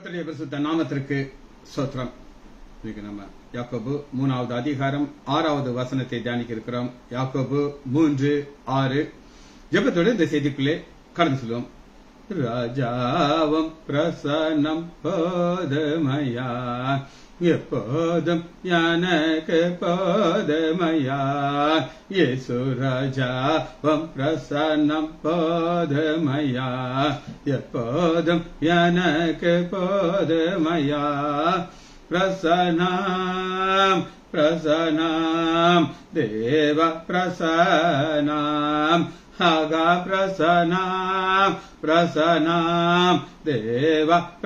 கர்த்தருடைய பரிசுத்த நாமத்திற்கு சோத்திரம் இன்னைக்கு நம்ம யாக்கோபு மூணாவது அதிகாரம் ஆறாவது வசனத்தை தியானிக்க இருக்கிறோம் யாக்கோபு மூன்று ஆறு ஜெபத்தோடு இந்த செய்திக்குள்ளே கடந்து செல்வோம் ராஜாவம் பிரசன்னம் போதமையா எப்போதும் எனக்கு போதமையா இயேசு ராஜாவம் பிரசன்னம் போதமையா எப்போதும் எனக்கு போதமையா பிரசனாம் பிரசனாம் தேவ பிரசனாம் ஹகா பிரசனாம் பிரசனாம் தேவ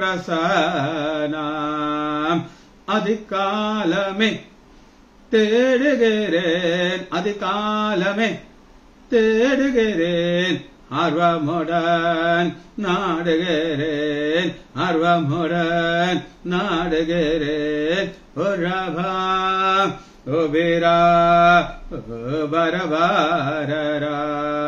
பிரசனாம் அதிகாலமே தேடுகிறேன் அதிகாலமே தேடுகிறேன் ஆர்வமுடன் நாடுகிறேன் ஆர்வமுடன் நாடுகிறேன் உறவா ஓபிரா பரபாரரா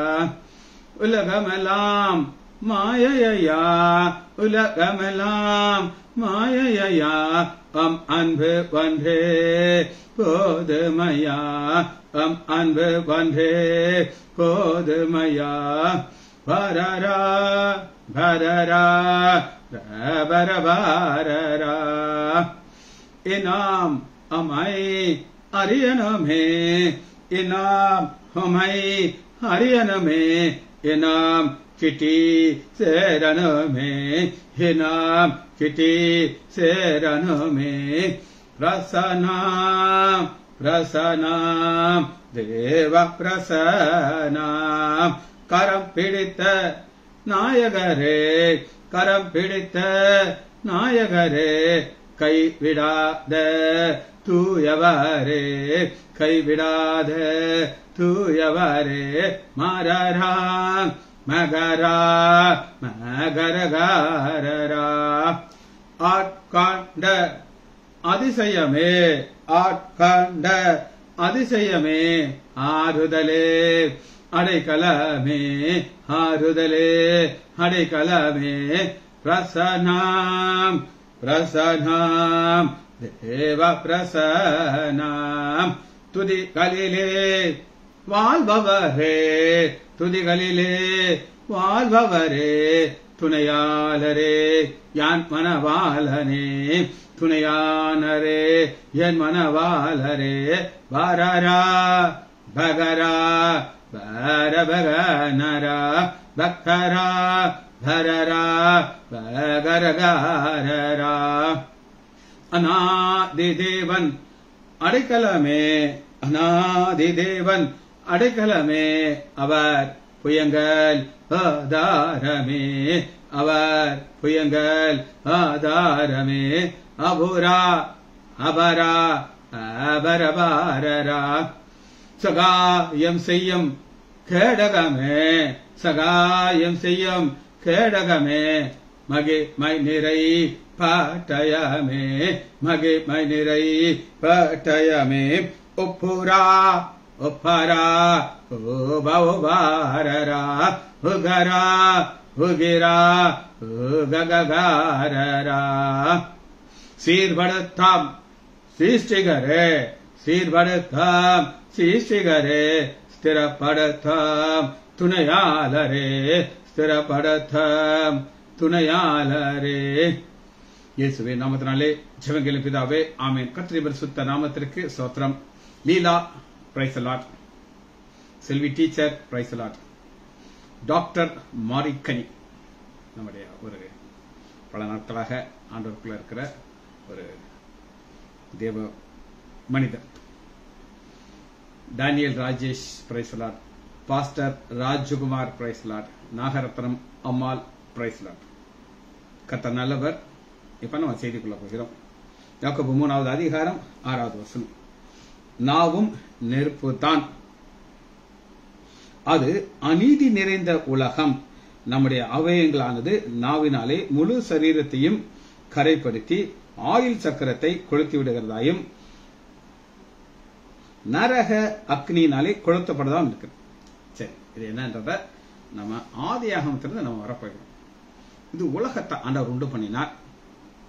உலகமெல்லாம் மாயையா உலகமெல்லாம் மாயையா அம் அன்பு ஒன்றே போதுமையா அம் அன்பு ஒன்றே போதுமையா பரரா பரரா பரபாரரா இனாம் அமை அரியனமே இனாம் அமை அரியனமே இனாம் கிட்டி சேரனமே இனாம் கிட்டி சேரனமே பிரசனாம் பிரசனாம் தேவ பிரசனாம் கரம் பிடித்த நாயகரே கரம் பிடித்த நாயகரே கைவிடாத தூயவரே கைவிடாத தூயவரே மரரா மகரா மகரகாரரா ஆட்காண்ட அதிசயமே ஆட்காண்ட அதிசயமே ஆறுதலே அடைக்கலமே ஆறுதலே அடைக்கலமே பிரசனாம் பிரசனாம் தேவ பிரசனாம் துதிகளிலே வாழ்பவரே துதிகளிலே வாழ்பவரே துணையாளரே யான் மனவாளனே துணையானரே என் மனவாளரே பரரா பகரா பரபகனரா பக்கரா பரரா பகரகாரரா அநாதி தேவன் அடைக்கலமே அநாதி தேவன் அடைக்கலமே அவர் புயங்கள் ஆதாரமே அவர் புயங்கள் ஆதாரமே அபுரா அபரா அபரபாரரா சகாயம் செய்யும் கேடகமே சகாயம் செய்யும் கேடகமே மகிமை நிறை பாட்டயமே மகிமை நிறை பாட்டயமே உப்புரா உப்பரா உபாரரா உகரா உகிரா உககாரரா சீர்படுத்தாம் சிருஷ்டிகரே சீர்படுத்தாம் சிருஷ்டிகரே ஸ்திரப்படுத்தாம் துணையாளரே ஸ்திரப்படுத்தாம் துணையாளரே இயேசுவே நாமத்தினாலே ஜெபங்களின் பிதாவே ஆமேன் கத்திரி பரிசுத்த நாமத்திற்கு சோத்திரம் Leela praise the lord Selvi teacher praise the lord doctor Marikani நம்முடைய ஒரு பல நாட்களாக ஆண்டவருக்குள்ள இருக்கிற ஒரு தேவ மனிதர் Daniel Rajesh praise the lord pastor Rajakumar praise lord Nagarathnam Ammal praise lord கத்த நல்லவர் இப்ப நம்ம செய்திக்குள்ள போகிறோம் யாக்கோபு மூணாவது அதிகாரம் ஆறாவது வசனம் நாவும் நெருப்பு தான் அது அநீதி நிறைந்த உலகம் நம்முடைய அவயங்களானது நாவினாலே முழு சரீரத்தையும் கரைப்படுத்தி ஆயில் சக்கரத்தை கொளுத்தி விடுகிறதாயும் நரக அக்னியினாலே கொளுத்தப்படதான் இருக்கு சரி இது என்னன்றத நம்ம ஆதியாகமத்திலிருந்து நம்ம வரப்போகிறோம் இது உலகத்தை ஆண்டவர் உண்டு பண்ணினார்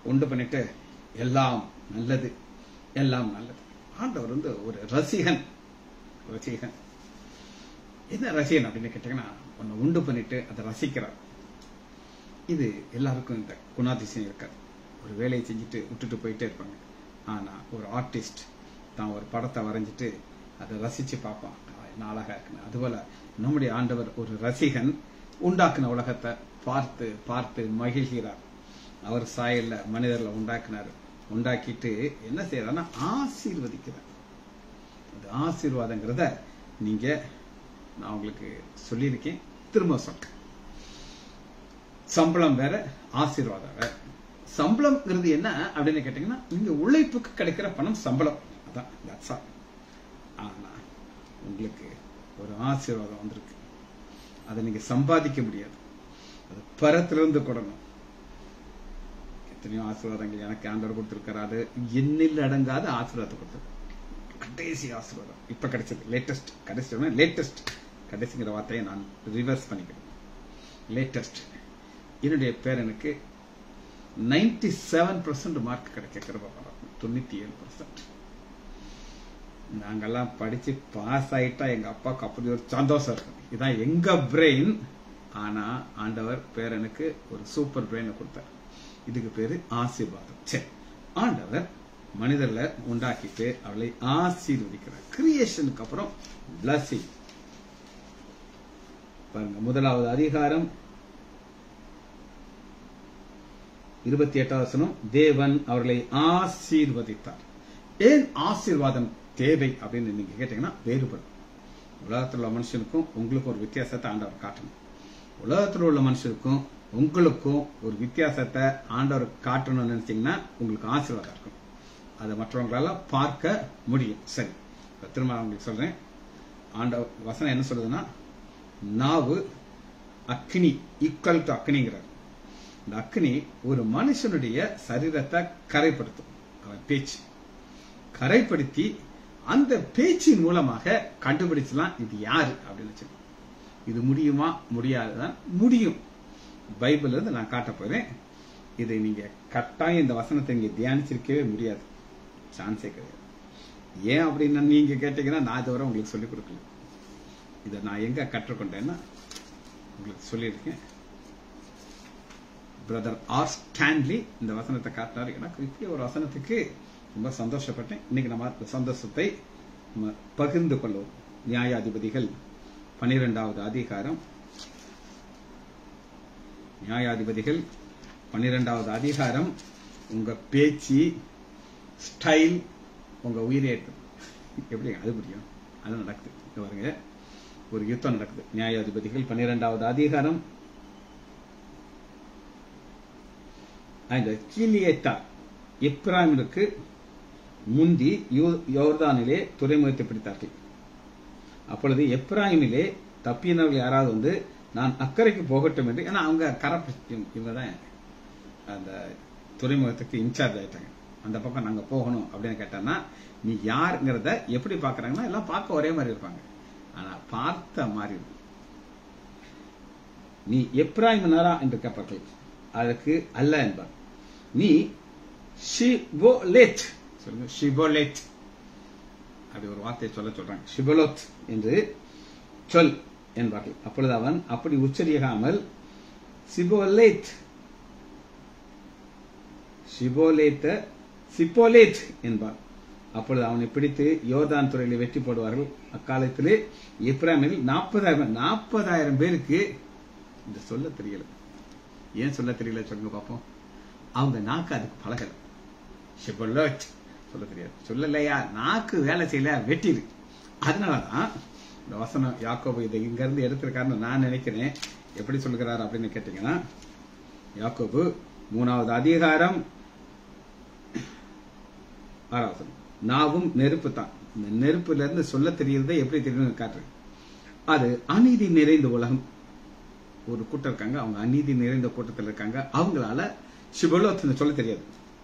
உண்டு பண்ணிட்டு எல்லாம் நல்லது எல்லாம் நல்லது ஆண்டவர் வந்து ஒரு ரசிகன் ரசிகன் என்ன ரசிகன் அப்படின்னு கேட்டீங்கன்னா ஒன்னு உண்டு பண்ணிட்டு அதை ரசிக்கிறார் இது எல்லாருக்கும் இந்த குணாதிசயம் இருக்காது ஒரு வேலையை செஞ்சுட்டு விட்டுட்டு போயிட்டே இருப்பாங்க ஆனா ஒரு ஆர்டிஸ்ட் தான் ஒரு படத்தை வரைஞ்சிட்டு அதை ரசிச்சு பார்ப்பான் ஆ, என்ன அழகா இருக்குன்னு அதுபோல நம்முடைய ஆண்டவர் ஒரு ரசிகன் உண்டாக்குன உலகத்தை பார்த்து பார்த்து மகிழ்கிறார் அவர் சாயல்ல மனிதர்ல உண்டாக்குனார் உண்டாக்கிட்டு என்ன செய்யறாருன்னா ஆசீர்வதிக்கிறார் அந்த ஆசீர்வாதங்கிறத நீங்க நான் உங்களுக்கு சொல்லியிருக்கேன் திரும்ப சொல்றேன் சம்பளம் வேற ஆசீர்வாதம் வேற சம்பளம்ங்கிறது என்ன அப்படின்னு கேட்டீங்கன்னா நீங்க உழைப்புக்கு கிடைக்கிற பணம் சம்பளம் அதான் that's all. ஆனா உங்களுக்கு ஒரு ஆசீர்வாதம் வந்திருக்கு அதை நீங்க சம்பாதிக்க முடியாது அது பரத்திலிருந்து கொடுக்கணும் எத்தனையோ ஆசீர்வாதங்கள் எனக்கு ஆண்டவர் கொடுத்திருக்கிறாரு எண்ணில் அடங்காத ஆசீர்வாதத்தை கொடுத்திருக்காரு கடைசி ஆசீர்வாதம் இப்ப கிடைச்சது லேட்டஸ்ட் கடைசி லேட்டஸ்ட் கடைசிங்கிற வார்த்தையை நான் ரிவர்ஸ் பண்ணிக்கிறேன் லேட்டஸ்ட் என்னுடைய பேரனுக்கு நைன்டி செவன் பர்சன்ட் மார்க் கிடைக்க கிருபம் தொண்ணூத்தி ஏழு பர்சன்ட் நாங்கெல்லாம் படிச்சு பாஸ் ஆயிட்டா எங்க அப்பாவுக்கு அப்படி ஒரு சந்தோஷம் இருக்கும் இதான் எங்க பிரெயின் ஆனா ஆண்டவர் பேரனுக்கு ஒரு சூப்பர் பிரெயினை கொடுத்தார் இதுக்கு பேரு ஆசீர்வாதம் சரி ஆண்டவர் மனிதர்களை உண்டாக்கிட்டு அவளை ஆசீர்வதிக்கிறார் கிரியேஷனுக்கு அப்புறம் பிளஸிங் பாருங்க முதலாவது அதிகாரம் இருபத்தி எட்டாவது வசனம் தேவன் அவர்களை ஆசீர்வதித்தார் ஏன் ஆசீர்வாதம் தேவை அப்படின்னு நீங்க கேட்டீங்கன்னா வேறுபடும் உலகத்தில் உள்ள மனுஷனுக்கும் உங்களுக்கும் ஒரு வித்தியாசத்தை ஆண்டவர் காட்டணும் உலகத்தில் உள்ள மனுஷனுக்கும் உங்களுக்கும் ஒரு வித்தியாசத்தை ஆண்டவர் காட்டணும்னு நினைச்சீங்கன்னா உங்களுக்கு ஆசீர்வாதம் இருக்கும் அதை மற்றவங்களால பார்க்க முடியும் சரி இப்ப திரும்ப நான் உங்களுக்கு சொல்றேன் ஆண்டவர் வசனம் என்ன சொல்லுதுன்னா நாவு அக்னி ஈக்குவல் டு அக்னிங்கிறார் இந்த அக்னி ஒரு மனுஷனுடைய சரீரத்தை கரைப்படுத்தும் அவன் பேச்சு கரைப்படுத்தி அந்த பேச்சின் மூலமாக கண்டுபிடிச்சலாம் இது யாரு அப்படின்னு வச்சு இது முடியுமா முடியாதுதான் முடியும் பைபிள் இருந்து நான் காட்ட போறேன் இதை நீங்க கட்டாயம் இந்த வசனத்தை இங்க தியானிச்சிருக்கவே முடியாது சான்ஸே கிடையாது ஏன் அப்படின்னு நீங்க கேட்டீங்கன்னா நான் இதுவரை உங்களுக்கு சொல்லிக் கொடுக்கல இதை நான் எங்க கற்றுக்கொண்டேன்னா உங்களுக்கு சொல்லியிருக்கேன் பிரதர் ஆர் ஸ்டான்லி இந்த வசனத்தை காட்டினார் எனக்கு இப்படி ஒரு வசனத்துக்கு ரொம்ப சந்தோஷப்பட்டேன் இன்னைக்கு நம்ம அந்த சந்தோஷத்தை நம்ம பகிர்ந்து கொள்வோம் நியாயாதிபதிகள் பனிரெண்டாவது அதிகாரம் நியாயாதிபதிகள் பன்னிரெண்டாவது அதிகாரம் உங்க பேச்சு ஸ்டைல் உங்க உயிரேற்றம் எப்படி அது புரியும் அது நடக்குது இங்க பாருங்க ஒரு யுத்தம் நடக்குது நியாயாதிபதிகள் பன்னிரெண்டாவது அதிகாரம் அந்த கீலியேத்தா எப்ராமிற்கு முந்தி யோ- யோர்தானிலே துறைமுகத்தை பிடித்தார்கள் அப்பொழுது எப்ராயிமிலே தப்பினவர்கள் யாராவது வந்து நான் அக்கறைக்கு போகட்டும் என்று ஏன்னா அவங்க கரை இவங்க தான் அந்த துறைமுகத்துக்கு இன்சார்ஜ் ஆயிட்டாங்க அந்த பக்கம் நாங்க போகணும் அப்படின்னு கேட்டோம்னா நீ யாருங்கிறத எப்படி பாக்குறாங்கன்னா எல்லாம் பார்க்க ஒரே மாதிரி இருப்பாங்க ஆனா பார்த்த மாதிரி இருக்கும் நீ எப்ராயிமனாரா என்று கேட்பார்கள் அதற்கு அல்ல என்பார் நீ ஷிபோலேத் சொல்லுங்க ஷிபோலேத் அப்படி ஒரு வார்த்தையை சொல்ல சொல்றாங்க ஷிபலோத் என்று சொல் என்பார்கள் அப்பொழுது அவன் அப்படி உச்சரியாமல் சிபோலேத் சிபோலேத்த சிப்போலேத் என்பார் அப்பொழுது அவனை பிடித்து யோர்தான் துறையில வெற்றி போடுவார்கள் அக்காலத்திலே இப்ராமில் நாற்பதாயிரம் நாற்பதாயிரம் பேருக்கு இந்த சொல்ல தெரியல ஏன் சொல்ல தெரியல சொல்லுங்க பார்ப்போம் அவங்க நாக்கு அதுக்கு பழகல ஷிபோலேத் சொல்ல தெரியாது சொல்லலையா நாக்கு வேலை செய்யல வெட்டிடு அதனாலதான் இந்த வசனம் யாக்கோபு இதை இங்க இருந்து எடுத்திருக்காருன்னு நான் நினைக்கிறேன் எப்படி சொல்லுகிறார் அப்படின்னு கேட்டீங்கன்னா யாக்கோபு மூணாவது அதிகாரம் ஆறாவது வசனம். நாவும் நெருப்பு தான் இந்த நெருப்புல இருந்து சொல்ல தெரியறதை எப்படி தெரியும் காட்டுறேன் அது அநீதி நிறைந்த உலகம் ஒரு கூட்டம் இருக்காங்க அவங்க அநீதி நிறைந்த கூட்டத்தில் இருக்காங்க அவங்களால சிவலோத்தனை சொல்ல தெரியாது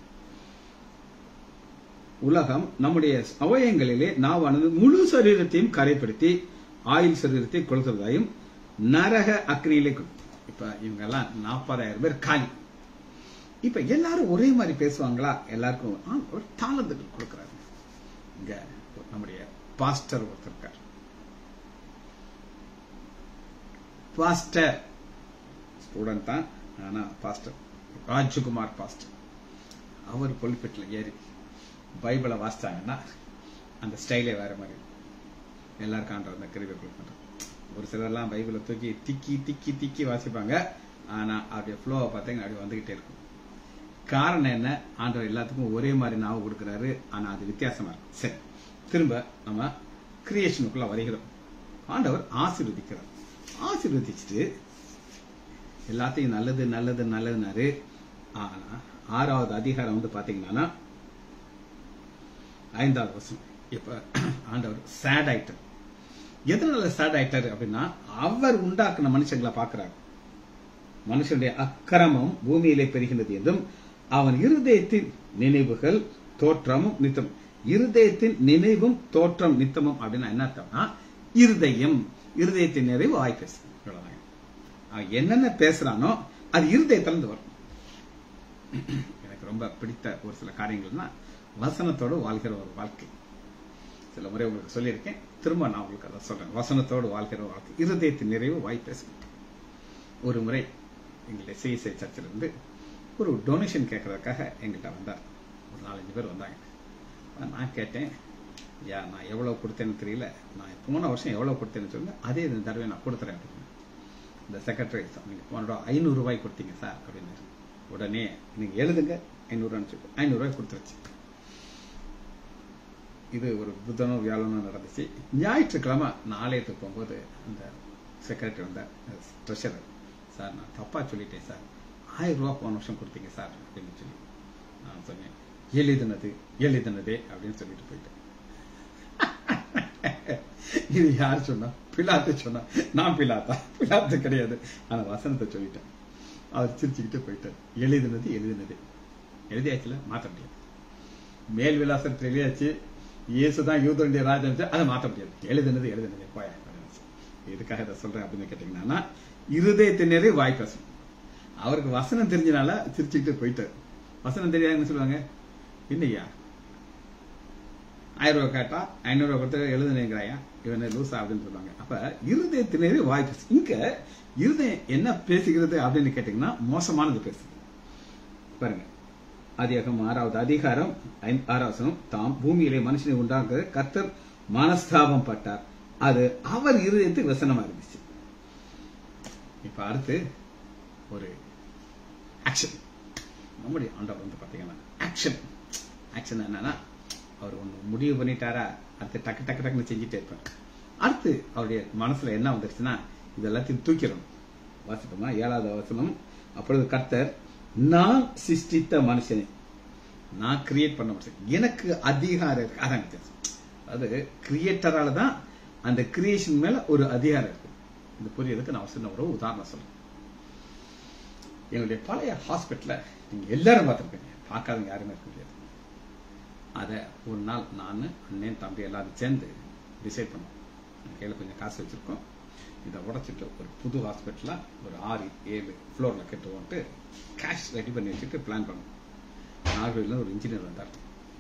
உலகம் நம்முடைய அவயங்களிலே நாவானது முழு சரீரத்தையும் கரைப்படுத்தி ஆயுள் சரீரத்தை கொளுத்துவதாயும் நரக அக்னியிலே கொளுத்தும். இப்ப இவங்க எல்லாம் நாற்பதாயிரம் பேர் காலி இப்ப எல்லாரும் ஒரே மாதிரி பேசுவாங்களா எல்லாருக்கும் ஆ, ஒரு தாளந்துகள் கொடுக்குறாரு இங்க நம்முடைய பாஸ்டர் ஒருத்தர் இருக்கார் பாஸ்டர் ஸ்டூடெண்ட் தான் ஆனா பாஸ்டர் ராஜ்குமார் பாஸ்டர் அவர் பொலிப்பெட்டில் ஏறி பைபிளை வாசிச்சாங்கன்னா அந்த ஸ்டைலே வேற மாதிரி எல்லாருக்கும் ஆண்டவர் அந்த கிருபை கொடுக்கணும் ஒரு சிலர்லாம் பைபிளை தூக்கி திக்கி திக்கி திக்கி வாசிப்பாங்க ஆனா அப்படியே ஃப்ளோவை பார்த்தீங்கன்னா அப்படியே வந்துகிட்டே இருக்கும் காரணம் என்ன ஆண்டவர் எல்லாத்துக்கும் ஒரே மாதிரி நாவு கொடுக்குறாரு ஆனா அது வித்தியாசமா இருக்கும் சரி திரும்ப நம்ம கிரியேஷனுக்குள்ள வருகிறோம் ஆண்டவர் ஆசீர்வதிக்கிறார் ஆசீர்வதிச்சுட்டு எல்லாத்தையும் நல்லது நல்லது நல்லதுனாரு ஆனா ஆறாவது அதிகாரம் வந்து பாத்தீங்கன்னா ஐந்தாவது வருஷம் இப்ப ஆண்டவர் சேட் ஆயிட்டார் எதனால சேட் ஆயிட்டாரு அப்படின்னா அவர் உண்டாக்குன மனுஷங்களை பாக்குறாரு மனுஷனுடைய அக்கிரமம் பூமியிலே பெருகின்றது என்றும் அவன் இருதயத்தின் நினைவுகள் தோற்றமும் நித்தம் இருதயத்தின் நினைவும் தோற்றம் நித்தமும் அப்படின்னா என்ன அர்த்தம்னா இருதயம் இருதயத்தின் நிறைவு வாய் பேசு இவ்வளவுதான். அவன் என்னென்ன பேசுறானோ அது இருதயத்திலிருந்து வரும் எனக்கு ரொம்ப பிடித்த ஒரு சில காரியங்கள்னா வசனத்தோடு வாழ்கிற ஒரு வாழ்க்கை சில முறை உங்களுக்கு சொல்லியிருக்கேன் திரும்ப நான் உங்களுக்கு அதை சொல்றேன் வசனத்தோடு வாழ்கிற ஒரு வாழ்க்கை இருதயத்தின் நிறைவு வாய் பேசும் ஒரு முறை எங்களுடைய சிஎஸ்ஐ சர்ச்சில் இருந்து ஒரு டொனேஷன் கேட்கறதுக்காக எங்கள்கிட்ட வந்தார் ஒரு நாலஞ்சு பேர் வந்தாங்க நான் கேட்டேன் யா நான் எவ்வளவு கொடுத்தேன்னு தெரியல நான் போன வருஷம் எவ்வளவு கொடுத்தேன்னு சொல்லுங்க அதே இந்த தடவை நான் கொடுத்துறேன் அப்படின்னு இந்த செக்ரட்டரி நீங்க போன ரூபா ஐநூறு ரூபாய் கொடுத்தீங்க சார் அப்படின்னு உடனே நீங்க எழுதுங்க ஐநூறுவான்னு சொல்லி ஐநூறு ரூபாய் கொடுத்துருச்சு இது ஒரு புதனோ வியாழனோ நடந்துச்சு ஞாயிற்றுக்கிழமை நாளையத்துக்கு போகும்போது அந்த செக்ரட்டரி வந்த ட்ரெஷரர் சார் நான் தப்பா சொல்லிட்டேன் சார் ஆயிரம் ரூபாய் போன வருஷம் கொடுத்தீங்க சார் அப்படின்னு சொல்லி நான் சொன்னேன் எழுதினது எழுதினதே அப்படின்னு சொல்லிட்டு போயிட்டேன் இது யார் சொன்னா பிலாத்து சொன்னா நான் பிலாத்தா பிலாத்து கிடையாது ஆனா வசனத்தை சொல்லிட்டேன் அவர் சிரிச்சுக்கிட்டு போயிட்டார் எழுதினது எழுதினது எழுதியாச்சுல மாத்த முடியாது மேல் விலாசத்தில் எழுதியாச்சு இயேசுதான் யூதனுடைய ராஜன் அதை மாத்த முடியாது எழுதினது எழுதினது போயா எதுக்காக இதை சொல்றேன் அப்படின்னு கேட்டீங்கன்னா இருதயத்தினரே வாய் பேசும் அவருக்கு வசனம் தெரிஞ்சனால சிரிச்சுக்கிட்டு போயிட்டார் வசனம் தெரியாதுன்னு சொல்லுவாங்க என்னையா ஆயிரம் ரூபாய் கேட்டா ஐநூறு ரூபாய் கொடுத்து எழுதுனேங்கிறாயா இவன் லூசா அப்படின்னு சொல்லுவாங்க அப்ப இருதயத்தினரே வாய் பேசு இங்க இருதயம் என்ன பேசுகிறது அப்படின்னு கேட்டீங்கன்னா மோசமானது பேசுது பாருங்க அதிகம் ஆறாவது அதிகாரம் ஐந்து- ஆறாவது வசனம், தாம் பூமியிலே மனுஷனை உண்டாக்க கர்த்தர் மனஸ்தாபம் பட்டார் அது அவர் இருதயத்துக்கு வசனமா இருந்துச்சு இப்ப அடுத்து ஒரு ஆக்ஷன் நம்முடைய ஆண்டவர் வந்து பாத்தீங்கன்னா ஆக்ஷன் ஆக்ஷன் என்னன்னா அவர் ஒண்ணு முடிவு பண்ணிட்டாரா அடுத்து டக்கு டக்கு டக்குன்னு செஞ்சுட்டே இருப்பார் அடுத்து அவருடைய மனசுல என்ன வந்துருச்சுன்னா இது எல்லாத்தையும் தூக்கிடணும் வாசிப்போமா ஏழாவது வசனம் அப்பொழுது கர்த்தர் நான் சிருஷ்டித்த மனுஷனை நான் கிரியேட் பண்ண மனுஷன் எனக்கு அதிகாரம் இருக்கு அதான் வித்தியாசம் அது கிரியேட்டரால தான் அந்த கிரியேஷன் மேல ஒரு அதிகாரம் இருக்கு இது புரியறதுக்கு நான் சின்ன ஒரு உதாரணம் சொல்றேன் எங்களுடைய பழைய ஹாஸ்பிட்டல்ல நீங்க எல்லாரும் பார்த்திருப்பீங்க பார்க்காதவங்க யாருமே இருக்க முடியாது அத ஒரு நாள் நான் அண்ணன் தம்பி எல்லாரும் சேர்ந்து டிசைட் பண்ணோம் எங்க கையில கொஞ்சம் காசு வச்சிருக்கோம் இதை உடைச்சிட்டு ஒரு புது ஹாஸ்பிட்டலா ஒரு ஆறு ஏழு ஃப்ளோர்ல கட்டுவோன்ட்டு கேஷ் ரெடி பண்ணி வச்சுட்டு பிளான் பண்ணோம் நாகர்கோவில்ல ஒரு இன்ஜினியர் வந்தார்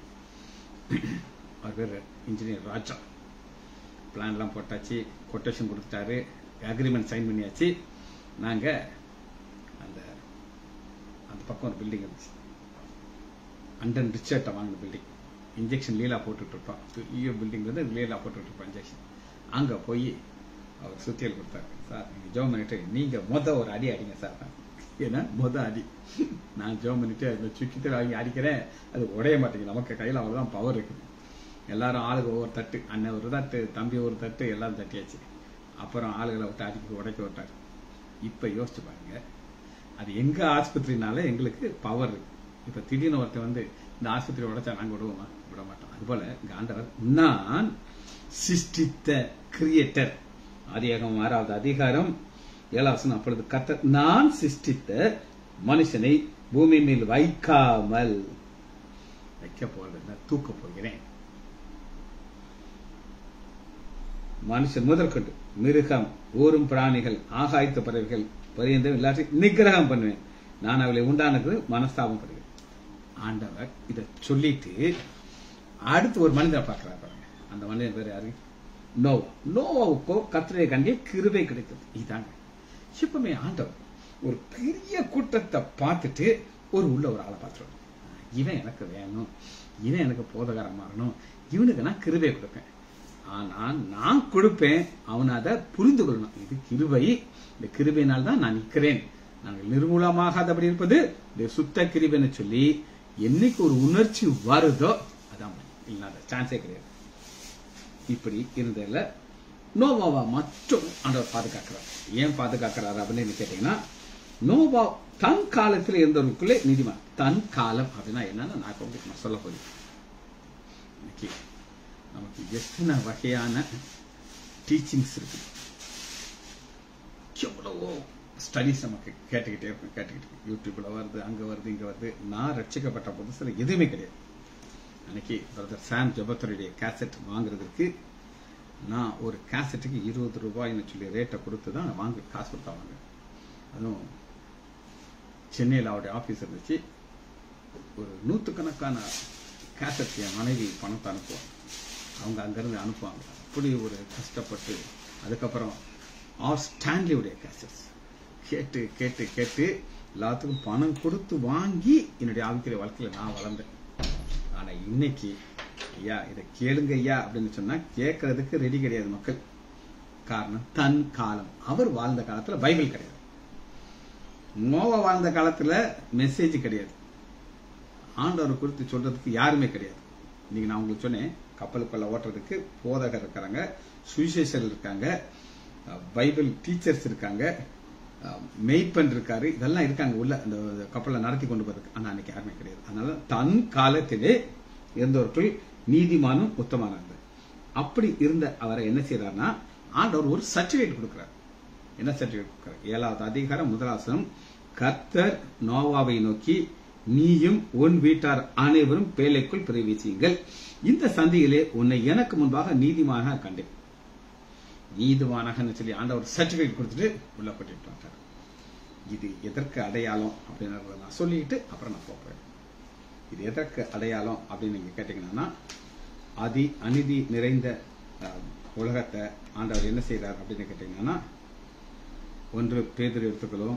அவர் பேர் இன்ஜினியர் ராஜா பிளான்லாம் போட்டாச்சு கொட்டேஷன் கொடுத்துட்டாரு அக்ரிமெண்ட் சைன் பண்ணியாச்சு நாங்க அந்த அந்த பக்கம் ஒரு பில்டிங் இருந்துச்சு அண்டன் ரிச்சர்ட்டை வாங்கின பில்டிங் இன்ஜெக்ஷன் லீலா போட்டுட்டு இருப்பான் பெரிய பில்டிங் வந்து லீலா போட்டுட்டு இருப்பான் இன்ஜெக்ஷன் அங்க போய் அவர் சுத்தியல் கொடுத்தாரு சார் நீங்க ஜோம் பண்ணிட்டு நீங்க மொத ஒரு அடி அடிங்க சார் ஏன்னா மொத அடி நான் ஜோம் பண்ணிட்டு அந்த சுக்கிட்டு வாங்கி அடிக்கிறேன் அது உடைய மாட்டேங்குது நமக்கு கையில அவ்வளவுதான் பவர் இருக்குது எல்லாரும் ஆளுக்கு ஒவ்வொரு தட்டு அண்ணன் ஒரு தட்டு தம்பி ஒரு தட்டு எல்லாம் தட்டியாச்சு அப்புறம் ஆளுகளை விட்டு அடிக்க உடைக்க விட்டாரு இப்ப யோசிச்சு பாருங்க அது எங்க ஆஸ்பத்திரினால எங்களுக்கு பவர் இருக்கு இப்ப திடீர்னு ஒருத்தன் வந்து இந்த ஆஸ்பத்திரி உடைச்சா நாங்க விடுவோமா விட மாட்டோம் அதுபோல காண்டவர் நான் சிருஷ்டித்த கிரியேட்டர் அதிகாரம் ஆறாவது அதிகாரம் ஏழாவசனம் அப்பொழுது கர்த்தர் நான் சிருஷ்டித்த மனுஷனை பூமி மேல் வைக்காமல் வைக்க போறது தூக்க போகிறேன் மனுஷன் முதற்கொண்டு மிருகம் ஊரும் பிராணிகள் ஆகாயத்து பறவைகள் பரியந்தம் எல்லாத்தையும் நிகிரகம் பண்ணுவேன் நான் அவளை உண்டானது மனஸ்தாபம் படுகிறேன் ஆண்டவர் இதை சொல்லிட்டு அடுத்து ஒரு மனிதரை பார்க்கிறார் பாருங்க அந்த மனிதன் பேர் யாரு நோவா நோவாவுக்கோ கத்திரையை கண்டே கிருபை கிடைத்தது இதாங்க இப்பமே ஆண்டவர் ஒரு பெரிய கூட்டத்தை பார்த்துட்டு ஒரு உள்ள ஒரு ஆளை பார்த்துருவார் இவன் எனக்கு வேணும் இவன் எனக்கு போதகரம் மாறணும் இவனுக்கு நான் கிருபை கொடுப்பேன் ஆனா நான் கொடுப்பேன் அவன் அதை புரிந்து கொள்ளணும் இது கிருபை இந்த கிருபையினால் தான் நான் நிற்கிறேன் நாங்கள் நிர்மூலமாகாதபடி இருப்பது இந்த சுத்த கிருபைன்னு சொல்லி என்னைக்கு ஒரு உணர்ச்சி வருதோ அதான் இல்லாத சான்ஸே கிடையாது இப்படி இருந்ததில் நோவாவா மட்டும் ஆண்டவர் பாதுகாக்கிறார் ஏன் பாதுகாக்கிறார் அப்படின்னு கேட்டீங்கன்னா நோவா தன் காலத்தில் இருந்தவருக்குள்ளே நீதிமான் தன் காலம் அப்படின்னா என்னன்னு நான் உங்களுக்கு நான் சொல்ல போறேன் இன்னைக்கு நமக்கு எத்தனை வகையான டீச்சிங்ஸ் இருக்கு எவ்வளவோ ஸ்டடிஸ் நமக்கு கேட்டுக்கிட்டே இருக்கும் கேட்டுக்கிட்டு யூடியூப்ல வருது அங்க வருது இங்க வருது நான் ரட்சிக்கப்பட்ட புதுசுல எதுவுமே கிடையாது அன்னைக்கு பிரதர் சாம் ஜபத்தருடைய கேசட் வாங்குறதுக்கு நான் ஒரு கேசட்டுக்கு இருபது ரூபாய்னு சொல்லி ரேட்டை கொடுத்து தான் வாங்க காசு கொடுத்தா வாங்க அதுவும் சென்னையில் அவருடைய ஆஃபீஸ் இருந்துச்சு ஒரு நூற்றுக்கணக்கான கேசட் என் மனைவி பணத்தை அனுப்புவாங்க அவங்க அங்கேருந்து அனுப்புவாங்க அப்படி ஒரு கஷ்டப்பட்டு அதுக்கப்புறம் ஆர் ஸ்டான்லியுடைய கேசட்ஸ் கேட்டு கேட்டு கேட்டு எல்லாத்துக்கும் பணம் கொடுத்து வாங்கி என்னுடைய ஆவிக்கிற வாழ்க்கையில் நான் வளர்ந்தேன் ஆனா இன்னைக்கு ஐயா இதை கேளுங்க ஐயா அப்படின்னு சொன்னா கேட்கறதுக்கு ரெடி கிடையாது மக்கள் காரணம் தன் காலம் அவர் வாழ்ந்த காலத்துல பைபிள் கிடையாது நோவா வாழ்ந்த காலத்துல மெசேஜ் கிடையாது ஆண்டவர் குறித்து சொல்றதுக்கு யாருமே கிடையாது இன்னைக்கு நான் உங்களுக்கு சொன்னேன் கப்பலுக்குள்ள ஓட்டுறதுக்கு போதகர் இருக்காங்க சுவிசேஷர் இருக்காங்க பைபிள் டீச்சர்ஸ் இருக்காங்க மெய்ப்பன் இருக்காரு இதெல்லாம் இருக்காங்க உள்ள அந்த கப்பலை நடத்தி கொண்டு போறதுக்கு ஆனா அன்னைக்கு யாருமே கிடையாது அதனால தன் காலத்திலே இருந்தவர்கள் நீதிமானும் உத்தமான அப்படி இருந்த அவரை என்ன செய்யறாருன்னா ஆண்டவர் ஒரு சர்டிபிகேட் கொடுக்கிறார் என்ன சர்டிபிகேட் கொடுக்கிறார் ஏழாவது அதிகாரம் முதலாசனம் கர்த்தர் நோவாவை நோக்கி நீயும் உன் வீட்டார் அனைவரும் பேலைக்குள் பிரவேசியுங்கள் இந்த சந்தியிலே உன்னை எனக்கு முன்பாக நீதிமாக கண்டேன் நீதிமானகன்னு சொல்லி ஆண்டவர் சர்டிபிகேட் கொடுத்துட்டு உள்ள போட்டுட்டு வந்தார் இது எதற்கு அடையாளம் அப்படின்னு நான் சொல்லிட்டு அப்புறம் நான் போறேன் இது எதற்கு அடையாளம் அப்படின்னு நீங்க கேட்டீங்கன்னா அதி அநீதி நிறைந்த உலகத்தை ஆண்டவர் என்ன செய்யறார் அப்படின்னு கேட்டீங்கன்னா ஒன்று பேதர் எடுத்துக்கொள்ளும்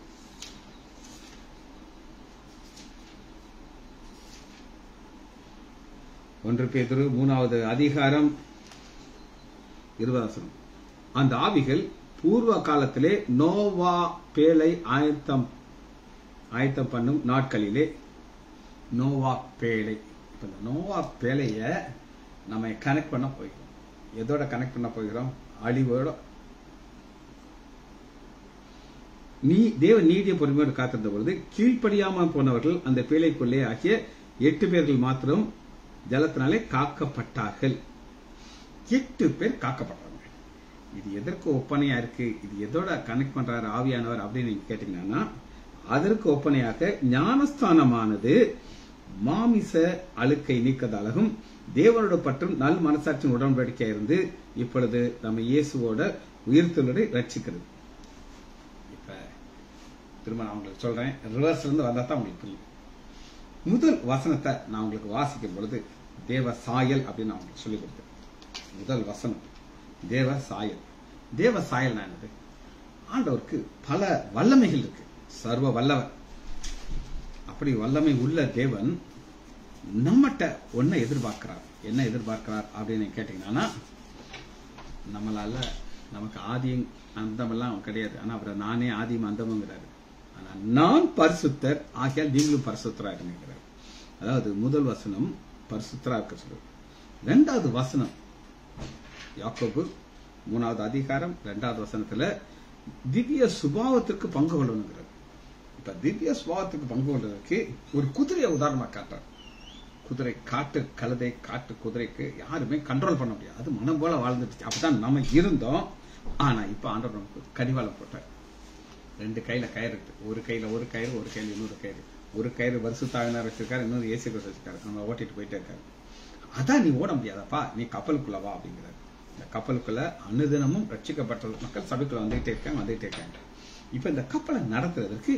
ஒன்று பேதரு மூணாவது அதிகாரம் இருபதாசனம் அந்த ஆவிகள் பூர்வ காலத்திலே நோவா பேழை ஆயத்தம் ஆயத்தம் பண்ணும் நாட்களிலே நோவா பேழை இப்ப இந்த நோவா பேழைய நம்ம கனெக்ட் பண்ண போகிறோம் எதோட கனெக்ட் பண்ண போகிறோம் அழிவோட நீ தேவ நீதிய பொறுமையோடு காத்திருந்த பொழுது கீழ்ப்படியாமல் போனவர்கள் அந்த பேழைக்குள்ளே ஆகிய எட்டு பேர்கள் மாத்திரம் ஜலத்தினாலே காக்கப்பட்டார்கள் எட்டு பேர் காக்கப்பட்டாங்க இது எதற்கு ஒப்பனையா இருக்கு இது எதோட கனெக்ட் பண்றாரு ஆவியானவர் அப்படின்னு நீங்க கேட்டீங்கன்னா அதற்கு ஒப்பனையாக ஞானஸ்தானமானது மாமிச அழுக்கை நீக்கதாலகும் தேவனோட பற்றும் நல் மனசாட்சியின் உடன்படிக்கையா இருந்து இப்பொழுது நம்ம இயேசுவோட உயிர்த்தலோட ரட்சிக்கிறது இப்ப திரும்ப நான் உங்களுக்கு சொல்றேன் ரிவர்ஸ்ல இருந்து வந்தா தான் உங்களுக்கு புரியும் முதல் வசனத்தை நான் உங்களுக்கு வாசிக்கும் பொழுது தேவ சாயல் அப்படின்னு நான் உங்களுக்கு சொல்லிக் கொடுத்தேன் முதல் வசனம் தேவ சாயல் தேவ சாயல் என்னது ஆண்டவருக்கு பல வல்லமைகள் இருக்கு சர்வ வல்லவர் அப்படி வல்லமை உள்ள தேவன் நம்மகிட்ட ஒன்ன எதிர்பார்க்கிறார் என்ன எதிர்பார்க்கிறார் அப்படின்னு கேட்டீங்கன்னா நம்மளால நமக்கு ஆதியம் அந்தமெல்லாம் கிடையாது ஆனா அவர் நானே ஆதியம் அந்தமுங்கிறாரு ஆனா நான் பரிசுத்தர் ஆகியால் நீங்களும் பரிசுத்தரா இருங்கிறார் அதாவது முதல் வசனம் பரிசுத்தரா இருக்க சொல்லு ரெண்டாவது வசனம் யாக்கோபு மூணாவது அதிகாரம் ரெண்டாவது வசனத்துல திவ்ய சுபாவத்திற்கு பங்கு கொள்ளணுங்கிறார் இப்ப திவ்ய சுபாவத்துக்கு பங்கு கொள்றதுக்கு ஒரு குதிரையை உதாரணமா காட்டுறார் குதிரை காட்டு கழுதை காட்டு குதிரைக்கு யாருமே கண்ட்ரோல் பண்ண முடியாது அது மனம் போல வாழ்ந்துட்டு அப்பதான் நம்ம இருந்தோம் ஆனா இப்ப ஆண்டவர் நமக்கு கடிவாளம் போட்டார் ரெண்டு கையில கயிறு இருக்கு ஒரு கையில ஒரு கயிறு ஒரு கையில இன்னொரு கயிறு ஒரு கயிறு வருஷத்தாவினர் வச்சிருக்காரு இன்னொரு ஏசி கோஸ் வச்சிருக்காரு நம்ம ஓட்டிட்டு போயிட்டே இருக்காரு அதான் நீ ஓட முடியாதப்பா நீ கப்பலுக்குள்ள வா அப்படிங்கிறாரு இந்த கப்பலுக்குள்ள அனுதினமும் ரட்சிக்கப்பட்ட மக்கள் சபைக்குள்ள வந்துகிட்டே இருக்காங்க வந்துகிட்டே இருக்காங்க இப்ப இந்த கப்பலை நடத்துறதுக்கு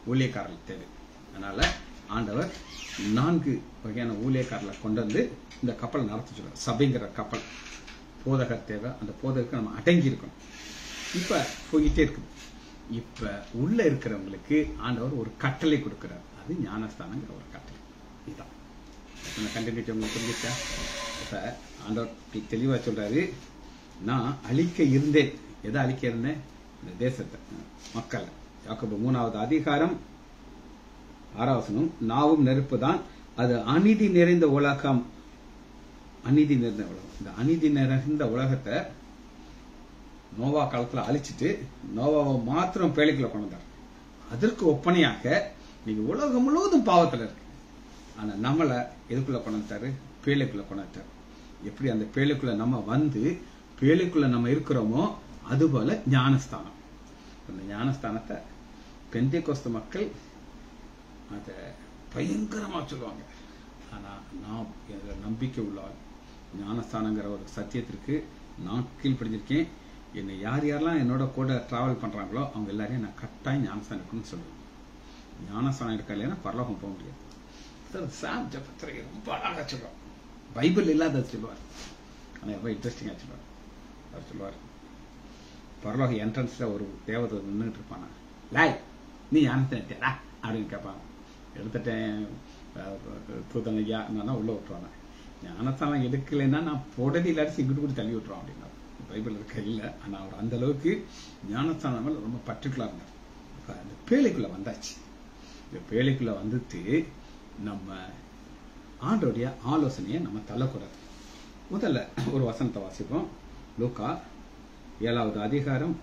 ஊழியக்காரர்கள் தேவை அதனால ஆண்டவர் நான்கு வகையான ஊழியக்காரர்களை கொண்டு வந்து இந்த கப்பல் நடத்த சொல்றார் சபைங்கிற கப்பல் போதகர் தேவை அந்த போதகருக்கு நம்ம அடங்கி இருக்கணும் இப்ப போயிட்டே இருக்குது இப்ப உள்ள இருக்கிறவங்களுக்கு ஆண்டவர் ஒரு கட்டளை கொடுக்கிறார் அது ஞானஸ்தானங்கிற ஒரு கட்டளை இதுதான் அந்த கண்டினியூட்டி உங்களுக்கு புரிஞ்சுச்சா இப்ப ஆண்டவர் தெ- தெளிவா சொல்றாரு நான் அழிக்க இருந்தேன் எதை அழிக்க இருந்தேன் இந்த தேசத்தை மக்களை யாக்கோபு மூணாவது அதிகாரம் ஆறாவசனம் நாவும் நெருப்பு தான் அது அநீதி நிறைந்த உலகம் அநீதி நிறைந்த உலகம் இந்த அநீதி நிறைந்த உலகத்தை நோவா காலத்துல அழிச்சிட்டு நோவாவை மாத்திரம் பேழைக்குள்ள கொண்டு வந்தார் அதற்கு ஒப்பனையாக நீங்க உலகம் முழுவதும் பாவத்துல இருக்கு ஆனா நம்மள எதுக்குள்ள கொண்டு வந்துட்டாரு பேழைக்குள்ள கொண்டு வந்துட்டாரு எப்படி அந்த பேழைக்குள்ள நம்ம வந்து பேழைக்குள்ள நம்ம இருக்கிறோமோ அதுபோல ஞானஸ்தானம் அந்த ஞானஸ்தானத்தை பெந்தை மக்கள் அத பயங்கரமா சொல்லுவாங்க ஆனா நான் இதுல நம்பிக்கை உள்ளால் ஞானஸ்தானங்கிற ஒரு சத்தியத்திற்கு நான் கீழ்ப்படிஞ்சிருக்கேன் என்னை யார் யாரெல்லாம் என்னோட கூட டிராவல் பண்றாங்களோ அவங்க எல்லாரையும் நான் கட்டாயம் ஞானஸ்தானம் இருக்குன்னு சொல்லுவேன் ஞானஸ்தானம் இருக்கா இல்லைன்னா பரலோகம் போக முடியாது சார் சாம் ஜபத்திரை ரொம்ப அழகா சொல்லுவார் பைபிள் இல்லாத சொல்லுவார் ஆனா ரொம்ப இன்ட்ரெஸ்டிங்கா சொல்லுவார் அவர் சொல்லுவார் பரலோக என்ட்ரன்ஸ்ல ஒரு தேவதை நின்றுட்டு இருப்பானா லாய் நீ ஞானத்தை எடுத்தியாடா அப்படின்னு கேட்பான் எடுத்துட்டேன் தூதன் ஐயா நான் உள்ள விட்டுருவாங்க ஞானத்தானம் எடுக்கலைன்னா நான் புடலில் அடிச்சு இங்கிட்டு கூட தள்ளி விட்டுருவான் அப்படின்னா பைபிள் இருக்க இல்லை ஆனா அவர் அந்த அளவுக்கு ஞானஸ்தானம் மேல ரொம்ப பர்டிகுலர் இருந்தார் அப்ப அந்த பேழைக்குள்ள வந்தாச்சு இந்த பேழைக்குள்ள வந்துட்டு நம்ம ஆண்டோடைய ஆலோசனையை நம்ம தள்ளக்கூடாது முதல்ல ஒரு வசனத்தை வாசிப்போம் லூக்கா ஏழாவது அதிகாரம்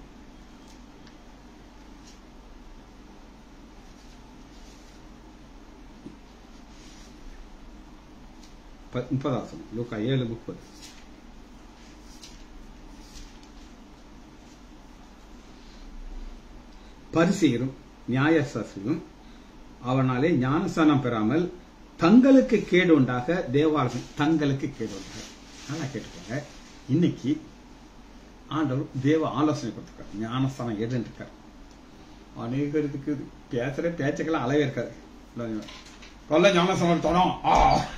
ப- முப்பதாம் வசனம் லூக்கா ஏழு முப்பது பரிசெயரும் நியாயசாஸ்திரியும் அவனாலே ஞானஸ்தானம் பெறாமல் தங்களுக்கு கேடு உண்டாக தேவாலயம் தங்களுக்கு கேடு உண்டாக நல்லா கேட்டுக்கோங்க இன்னைக்கு ஆண்டவர் தேவ ஆலோசனை கொடுத்துருக்காரு ஞானஸ்தானம் எதுன்னு இருக்காரு அநேகருக்கு பேசுற பேச்சுக்கெல்லாம் அளவே இருக்காது கொல்ல ஞானஸ்தானம் தரோம் ஆ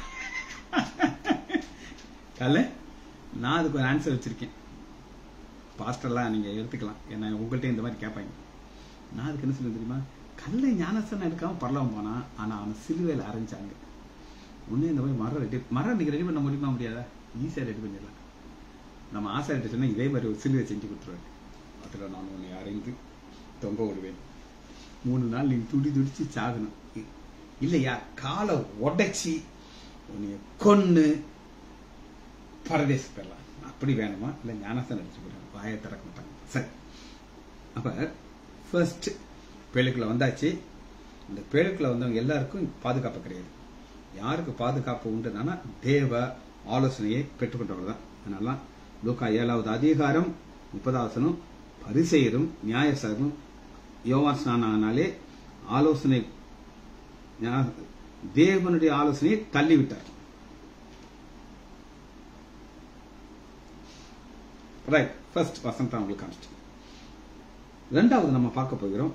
கல்ல நான் அதுக்கு ஒரு ஆன்சர் வச்சிருக்கேன் பாஸ்டர்லாம் நீங்க எடுத்துக்கலாம் ஏன்னா உங்கள்கிட்ட இந்த மாதிரி கேட்பாங்க நான் அதுக்கு என்ன சொல்ல தெரியுமா கல்ல ஞானஸ்தானம் எடுக்காம பரலாம் போனா ஆனா அவன் சிலுவையில் அரைஞ்சாங்க ஒண்ணு இந்த மாதிரி மரம் ரெடி மரம் நீங்க ரெடி பண்ண முடியுமா முடியாதா ஈஸியா ரெடி பண்ணிடலாம் நம்ம ஆசாரிட்ட சொன்னா இதே மாதிரி ஒரு சிலுவை செஞ்சு கொடுத்துருவாரு அதுல நான் உன்னை அரைந்து தொங்க விடுவேன் மூணு நாள் நீ துடி துடிச்சு சாகணும் இ- இல்லையா காலை உடைச்சி உன்னைய கொன்னு பரதேச பெறலாம் அப்படி வேணுமா இல்ல ஞானஸ்தானம் அடிச்சு போடுறாங்க வாயை திறக்க மாட்டாங்க சரி அப்ப ஃபர்ஸ்ட் பேழுக்குள்ள வந்தாச்சு இந்த பேழுக்குள்ள வந்தவங்க எல்லாருக்கும் பாதுகாப்பு கிடையாது யாருக்கு பாதுகாப்பு உண்டுனா தேவ ஆலோசனையை பெற்றுக்கொண்டவர் தான் அதனால லூக்கா ஏழாவது அதிகாரம் முப்பதாவசனம் பரிசெயரும் நியாயசரும் யோவான் ஸ்நானாலே ஆலோசனை ஞா- தேவனுடைய ஆலோசனையை தள்ளிவிட்டார் ரைட் ஃபர்ஸ்ட் வசந்தா உங்களுக்கு காமிச்சிட்டு ரெண்டாவது நம்ம பார்க்க போகிறோம்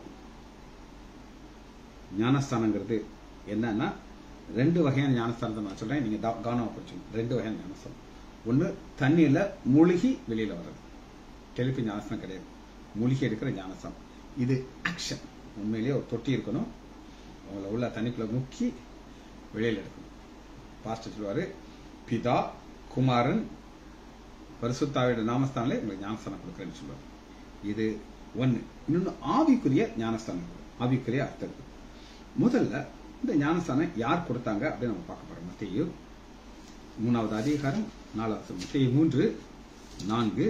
ஞானஸ்தானங்கிறது என்னன்னா ரெண்டு வகையான ஞானஸ்தானத்தை நான் சொல்றேன் நீங்க கவ- கவனமா புரிஞ்சுக்கணும் ரெண்டு வகையான ஞானஸ்தானம் ஒண்ணு தண்ணியில மூழ்கி வெளியில வர்றது தெளிப்பு ஞானஸ்தானம் கிடையாது மூழ்கி எடுக்கிற ஞானஸ்தானம் இது ஆக்ஷன் உண்மையிலேயே ஒரு தொட்டி இருக்கணும் அவங்கள உள்ள தண்ணிக்குள்ள முக்கி வெளியில எடுக்கணும் பாஸ்டர் சொல்லுவாரு பிதா குமாரன் பரிசுத்தாவிட நாமஸ்தானிலே உங்களுக்கு ஞானஸ்தானம் கொடுக்குறேன்னு சொல்லுவார் இது ஒண்ணு இன்னொன்னு ஆவிக்குரிய ஞானஸ்தானம் இருக்கு. ஆவிக்குரிய அர்த்தம் இருக்கு. முதல்ல இந்த ஞானஸ்தானம் யார் கொடுத்தாங்க அப்படின்னு நம்ம பார்க்க போறோம் மத்திய மூணாவது அதிகாரம் நாலாவது மத்திய மூன்று நான்கு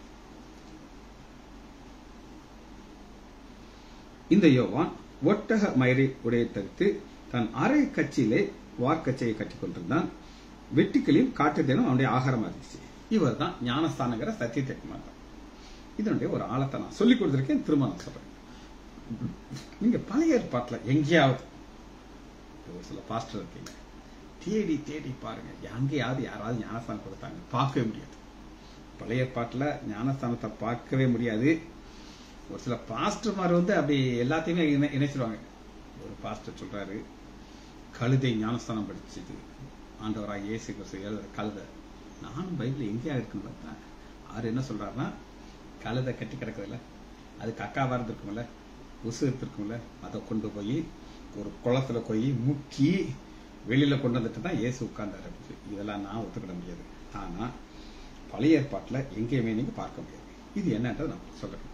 இந்த யோவான் ஒட்டக மயிரை உடைய தடுத்து தன் அரை கட்சியிலே வார்க்கச்சையை கட்டிக் கொண்டிருந்தான் வெட்டுக்கிளியும் காட்டுத்தேனும் அவனுடைய ஆகாரமா இருந்துச்சு இவர் தான் ஞானஸ்தானங்கிற சத்தியத்தை குமார் இதனுடைய ஒரு ஆழத்தை நான் சொல்லிக் கொடுத்திருக்கேன் திரும்ப நான் சொல்றேன் நீங்க பழைய ஏற்பாட்டுல எங்கேயாவது ஒரு சில பாஸ்டர் இருக்கீங்க தேடி தேடி பாருங்க எங்கேயாவது யாராவது ஞானஸ்தானம் கொடுத்தாங்க பார்க்கவே முடியாது பழைய ஏற்பாட்டுல ஞானஸ்தானத்தை பார்க்கவே முடியாது ஒரு சில பாஸ்டர்மார் வந்து அப்படி எல்லாத்தையுமே இணை- இணைச்சிருவாங்க ஒரு பாஸ்டர் சொல்றாரு கழுதை ஞானஸ்தானம் படிச்சது ஆண்டவராக இயேசு கிறிஸ்து எழுதுற கழுதை நானும் பைபிள் எங்கேயா இருக்குன்னு பார்த்தேன் அவர் என்ன சொல்றாருன்னா கழுதை கட்டி கிடக்குதுல்ல அதுக்கு அக்காவா இருந்திருக்கும்ல உசு இருக்கும்ல அதை கொண்டு போய் ஒரு குளத்துல போய் முக்கி வெளியில கொண்டு வந்துட்டு தான் இயேசு உட்கார்ந்தாரு அப்படின்னு சொல்லி. இதெல்லாம் நான் ஒத்துக்கிட முடியாது ஆனா பழைய ஏற்பாட்டுல எங்கேயுமே நீங்க பார்க்க முடியாது இது என்னன்றது நான் சொல்றேன்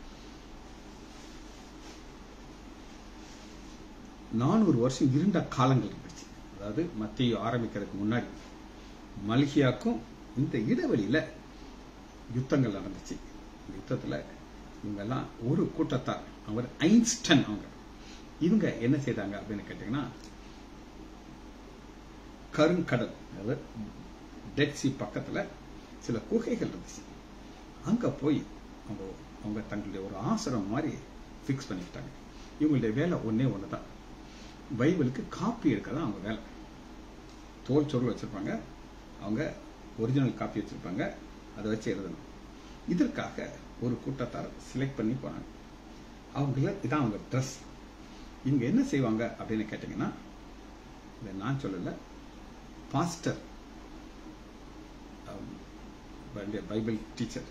நானூறு வருஷம் இருண்ட காலங்கள் இருந்துச்சு அதாவது மத்திய ஆரம்பிக்கிறதுக்கு முன்னாடி மல்கியாக்கும் இந்த இடைவெளியில யுத்தங்கள் நடந்துச்சு இந்த யுத்தத்துல இவங்க எல்லாம் ஒரு கூட்டத்தார் அவர் ஐன்ஸ்டன் அவங்க இவங்க என்ன செய்தாங்க அப்படின்னு கேட்டீங்கன்னா கருங்கடல் அதாவது டெட் சி பக்கத்துல சில குகைகள் இருந்துச்சு அங்க போய் அவங்க அவங்க தங்களுடைய ஒரு ஆசிரம் மாதிரி ஃபிக்ஸ் பண்ணிக்கிட்டாங்க இவங்களுடைய வேலை ஒண்ணே ஒண்ணுதான் பைபிளுக்கு காப்பி எடுக்கிறது அவங்க வேலை தோல் சொருள் வச்சிருப்பாங்க அவங்க ஒரிஜினல் காப்பி வச்சிருப்பாங்க அதை வச்சு எழுதணும் இதற்காக ஒரு கூட்டத்தார் செலக்ட் பண்ணி போனாங்க அவங்கள இதான் அவங்க ட்ரெஸ் இவங்க என்ன செய்வாங்க அப்படின்னு கேட்டீங்கன்னா இதை நான் சொல்லல பாஸ்டர் பைபிள் டீச்சர்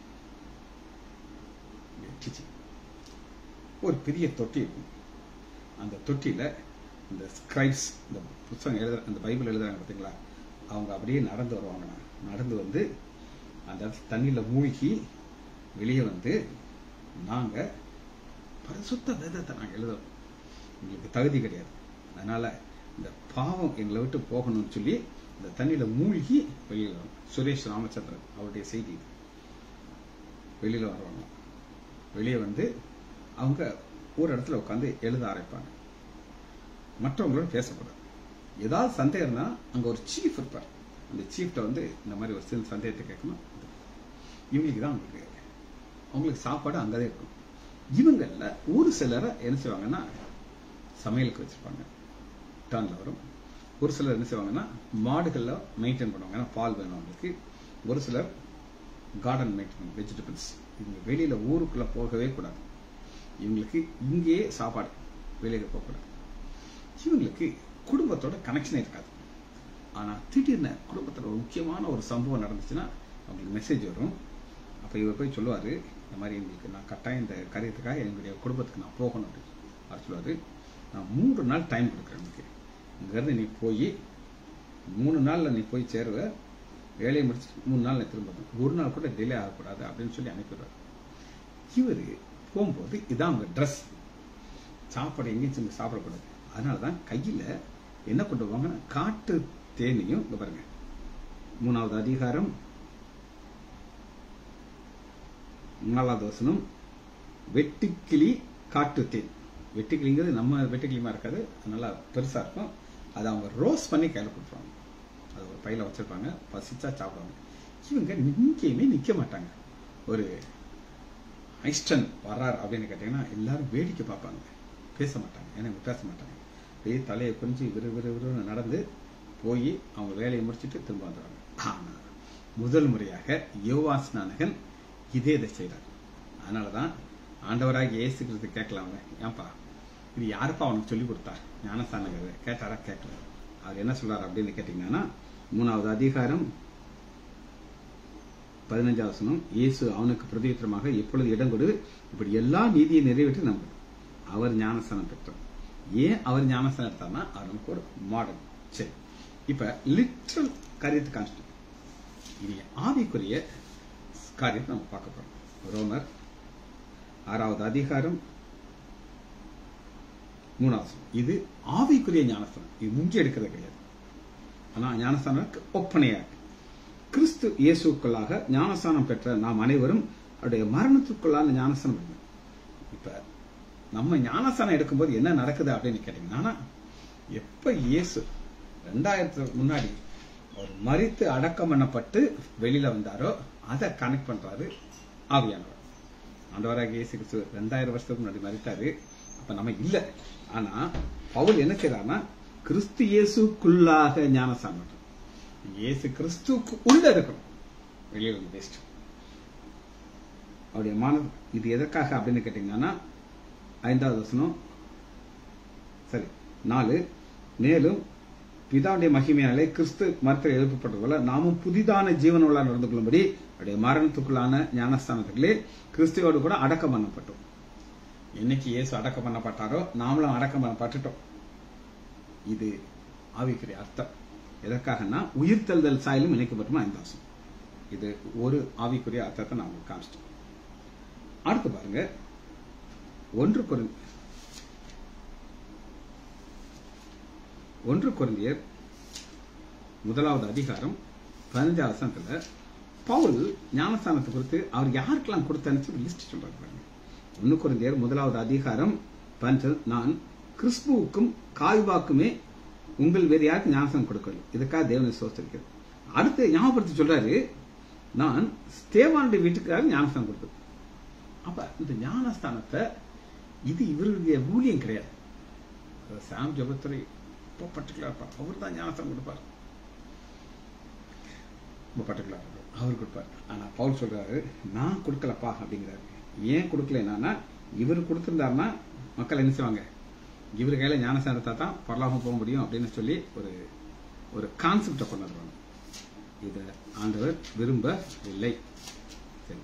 டீச்சிங் ஒரு பெரிய தொட்டி இருக்கும் அந்த தொட்டியில இந்த ஸ்கிரைப்ஸ் இந்த புத்தகம் எழுதுற அந்த பைபிள் எழுதுறாங்க பார்த்தீங்களா அவங்க அப்படியே நடந்து வருவாங்க நடந்து வந்து அந்த இடத்துல தண்ணியில மூழ்கி வெளியே வந்து நாங்க பரிசுத்த வேதத்தை நாங்க எழுதுறோம் எங்களுக்கு தகுதி கிடையாது அதனால இந்த பாவம் எங்களை விட்டு போகணும்னு சொல்லி இந்த தண்ணியில மூழ்கி வெளியில வரும் சுரேஷ் ராமச்சந்திரன் அவருடைய செய்தி இது. வெளியில வருவாங்க வெளியே வந்து அவங்க ஒரு இடத்துல உட்காந்து எழுத ஆரம்பிப்பாங்க மற்றவங்களோட பேசக்கூடாது ஏதாவது சந்தேகம்னா அங்க ஒரு சீஃப் இருப்பார் அந்த சீஃப்ட வந்து இந்த மாதிரி ஒரு சில சந்தேகத்தை கேட்கணும் இவங்களுக்கு தான் அவங்களுக்கு அவங்களுக்கு சாப்பாடு அங்கதான் இருக்கும் இவங்கள ஒரு சிலரை என்ன செய்வாங்கன்னா சமையலுக்கு வச்சிருப்பாங்க டர்ன்ல வரும் ஒரு சிலர் என்ன செய்வாங்கன்னா மாடுகள்ல மெயின்டைன் பண்ணுவாங்க ஏன்னா பால் வேணும் அவங்களுக்கு ஒரு சிலர் கார்டன் மெயின்டைன் வெஜிடபிள்ஸ் இவங்க வெளியில ஊருக்குள்ள போகவே கூடாது இவங்களுக்கு இங்கேயே சாப்பாடு வெளியில போகக்கூடாது இவங்களுக்கு குடும்பத்தோட கனெக்ஷனே இருக்காது ஆனா திடீர்னு குடும்பத்துல ஒரு முக்கியமான ஒரு சம்பவம் நடந்துச்சுன்னா அவங்களுக்கு மெசேஜ் வரும் அப்ப இவர் போய் சொல்லுவாரு இந்த மாதிரி எங்களுக்கு நான் கட்டாயம் இந்த காரியத்துக்காக எங்களுடைய குடும்பத்துக்கு நான் போகணும் அப்படின்னு அவர் சொல்லுவாரு நான் மூன்று நாள் டைம் கொடுக்குறேன் உனக்கு இங்கிருந்து நீ போய் மூணு நாள்ல நீ போய் சேருவ வேலையை முடிச்சு மூணு நாள் நீ திரும்ப வரணும். ஒரு நாள் கூட டிலே ஆகக்கூடாது அப்படின்னு சொல்லி அனுப்பிடுவார் இவர் போகும்போது இதான் அவங்க ட்ரெஸ் சாப்பாடு எங்கேயும் செஞ்சு சாப்பிடக்கூடாது அதனால தான் கையில என்ன கொண்டு போவாங்கன்னா காட்டு தேனியும் இங்க பாருங்க மூணாவது அதிகாரம் நாலாவது வசனம் வெட்டுக்கிளி காட்டு தேன் வெட்டுக்கிளிங்கிறது நம்ம வெட்டுக்கிளிமா இருக்காது அது நல்லா பெருசா இருக்கும் அதை அவங்க ரோஸ் பண்ணி கையில கொடுத்துருவாங்க அது ஒரு பையில வச்சிருப்பாங்க பசிச்சா சாப்பிடுவாங்க இவங்க எங்கேயுமே நிக்க மாட்டாங்க ஒரு ஐஸ்டன் வர்றார் அப்படின்னு கேட்டீங்கன்னா எல்லாரும் வேடிக்கை பார்ப்பாங்க பேச மாட்டாங்க ஏன்னா இவங்க பேச மாட்டாங்க அப்படியே தலையை கொஞ்சம் விறு விறு விறுன்னு நடந்து போய் அவங்க வேலையை முடிச்சிட்டு திரும்ப வந்துடுவாங்க ஆனா முதல் முறையாக யோவாஸ் நானகன் இதே இதை செய்றார் அதனாலதான் ஆண்டவராக இயேசு கிறிஸ்து கேட்கலாம் அவங்க ஏன்பா இது யாருப்பா அவனுக்கு சொல்லி கொடுத்தா ஞானஸ்தானங்கிறது கேட்டாரா கேட்கல அவர் என்ன சொல்றாரு அப்படின்னு கேட்டீங்கன்னா மூணாவது அதிகாரம் பதினஞ்சாவது வசனம் இயேசு அவனுக்கு பிரதியுத்தரமாக எப்பொழுது இடம் கொடு இப்படி எல்லா நீதியை நிறைவேற்றி நம்பு அவர் ஞானஸ்தானம் பெற்றார் ஏன் அவர் ஞானஸ்தானம் எடுத்தார்னா அவர் நமக்கு ஒரு மாடல் சரி இப்ப லிட்ரல் காரியத்தை காமிச்சிட்டோம் இனி ஆவிக்குரிய காரியத்தை நம்ம பார்க்க போறோம் ரோமர் ஆறாவது அதிகாரம் மூணாவது வசனம். இது ஆவிக்குரிய ஞானஸ்தானம் இது முஞ்சி எடுக்கிறது கிடையாது ஆனா ஞானஸ்தானம் ஒப்பனையா இருக்கு கிறிஸ்து இயேசுக்குள்ளாக ஞானஸ்தானம் பெற்ற நாம் அனைவரும் அவருடைய மரணத்துக்குள்ளான ஞானஸ்தானம் இல்லை இப்ப நம்ம ஞானஸ்தானம் எடுக்கும்போது என்ன நடக்குது அப்படின்னு கேட்டீங்கன்னா எப்ப இயேசு ரெண்டாயிரத்துக்கு முன்னாடி அவர் மறித்து அடக்கம் பண்ணப்பட்டு வெளியில வந்தாரோ அதை கனெக்ட் பண்றாரு ஆவியானவர் ஆண்டவராக இயேசு கிறிஸ்து ரெண்டாயிரம் வருஷத்துக்கு முன்னாடி மறித்தாரு அப்ப நம்ம இல்ல ஆனா பவுல் என்ன செய்யறாருன்னா கிறிஸ்து இயேசுக்குள்ளாக ஞானஸ்தானம் பண்றார். இயேசு கிறிஸ்துக்கு உள்ள இருக்கணும் வெளியில வந்து வேஸ்ட் அவருடைய மாணவர் இது எதற்காக அப்படின்னு கேட்டீங்கன்னா ஐந்தாவது வசனம் சரி நாலு மேலும் பிதாவுடைய மகிமையாலே கிறிஸ்து மரத்தில் எழுப்பப்பட்டது போல நாமும் புதிதான ஜீவனுள்ள நடந்து கொள்ளும்படி அவருடைய மரணத்துக்குள்ளான ஞானஸ்தானத்திலே கிறிஸ்துவோடு கூட அடக்கம் பண்ணப்பட்டோம் என்னைக்கு இயேசு அடக்கம் பண்ணப்பட்டாரோ நாமளும் அடக்கம் பண்ணப்பட்டுட்டோம் இது ஆவிக்குரிய அர்த்தம் எதற்காகனா உயிர்த்தெழுதல் சாயலும் இணைக்கப்பட்டுமா ஐந்து வருஷம் இது ஒரு ஆவிக்குரிய அர்த்தத்தை நான் உங்களுக்கு காமிச்சிட்டேன் அடுத்து பாருங்க ஒன்று குறைந்த ஒன்று குறைந்தியர் முதலாவது அதிகாரம் பதினஞ்சாவது வசனத்துல பவுல் ஞானஸ்தானத்தை குறித்து அவர் யாருக்கெல்லாம் கொடுத்தனுச்சு லிஸ்ட் சொல்றாரு பாருங்க ஒன்று குறைந்தியர் முதலாவது அதிகாரம் பதினஞ்சு நான் கிறிஸ்துவுக்கும் காய்வாக்குமே உங்கள் வேறு யாருக்கு ஞானஸ்தானம் கொடுக்கல இதுக்காக தேவனை சோஸ்திருக்கிறது அடுத்து ஞாபகப்படுத்தி சொல்றாரு நான் ஸ்தேவானுடைய வீட்டுக்காக ஞானஸ்தானம் கொடுத்தது அப்ப இந்த ஞானஸ்தானத்தை இது இவருடைய ஊழியம் கிடையாது சாம் ஜபத்துறை ரொம்ப பர்டிகுலர் இருப்பார் அவர் தான் ஞானஸ்தானம் கொடுப்பார் ரொம்ப பர்டிகுலர் அவர் கொடுப்பார் ஆனா பவுல் சொல்றாரு நான் கொடுக்கலப்பா அப்படிங்கிறாரு ஏன் கொடுக்கல என்னன்னா இவர் கொடுத்திருந்தாருன்னா மக்கள் என்ன செய்வாங்க இவர் கையில ஞானஸ்தானத்தை தான் பரலாம போக முடியும் அப்படின்னு சொல்லி ஒரு ஒரு கான்செப்டை கொண்டு வருவாங்க இதை ஆண்டவர் விரும்பவில்லை சரி